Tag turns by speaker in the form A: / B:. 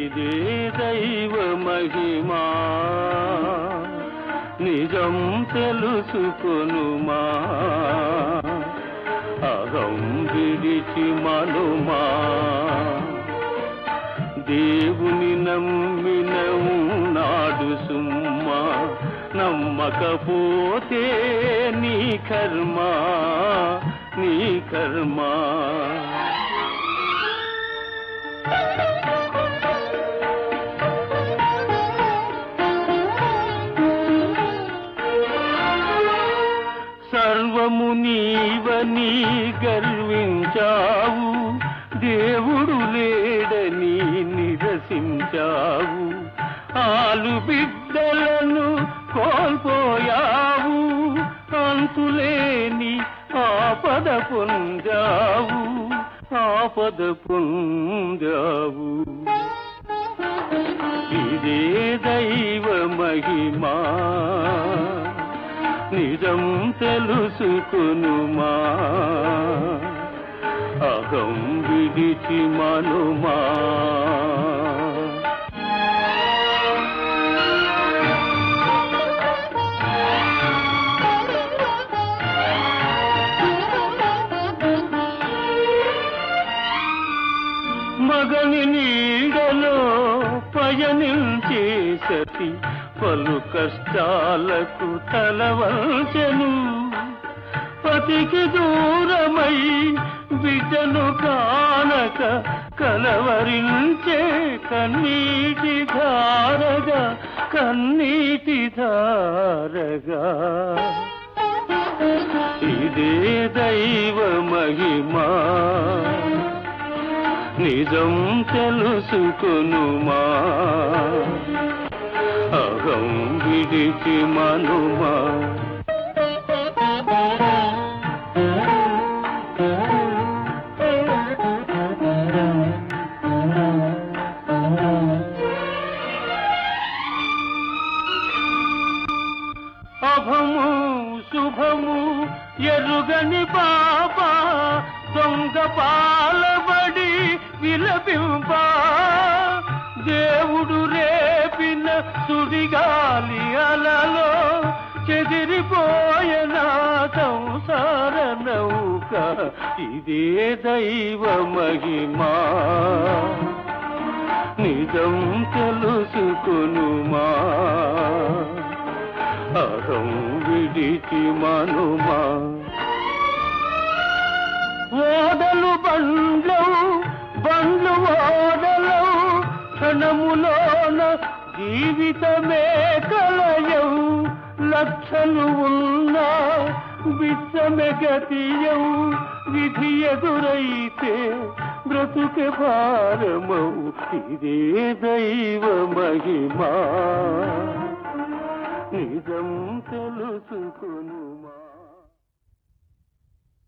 A: ఇదే దైవ మహిమా నిజం తెలుసుకొనుమా అహం విడిచి మనుమా దేవుని నమ్మిన నాడు సుమ్మా నమ్మకపోతే నీ కర్మ నీ కర్మ సర్వము నీవని గర్వించావు దేవుడు లేడని నిరసించావు ఆలు బిడ్డలను కోల్పోయావు అంతులేని ఆపద పొందావు ఆపద పొందావు ఇదే దైవ మహిమా నిజం తెలుసుకునుమా అహం విడిచి మనుమా మగని నీడలో పయనించే సతి పలు కష్టాలకు తలవంచెను పతికి దూరమై బిడ్డను కానక కలవరించే కన్నీటి ధారగా కన్నీటి ధారగా ఇదే దైవ మహిమా నిజం తెలుసుకొనుమా అహం విడిచి మనుమా అభము శుభము ఎరుగని పాప దొంగ పాలబడి విలపింప దేవుడు రేపిన సుడిగాలి అలలో చెదిరిపోయన సంసార నౌక ఇదే దైవ మహిమా నిజం తెలుసుకొనుమా అహం విడిచి మనుమా ఓదలు బండ్లు బండ్లు ఓదలు క్షణములోన జీవితమే కలయం లక్షలు ఉన్నా బిచ్చమె గతియం విధి ఎదురైతే బ్రతుకే భారమౌ ఇదే దైవ మహిమా నిజం తెలుసుకొను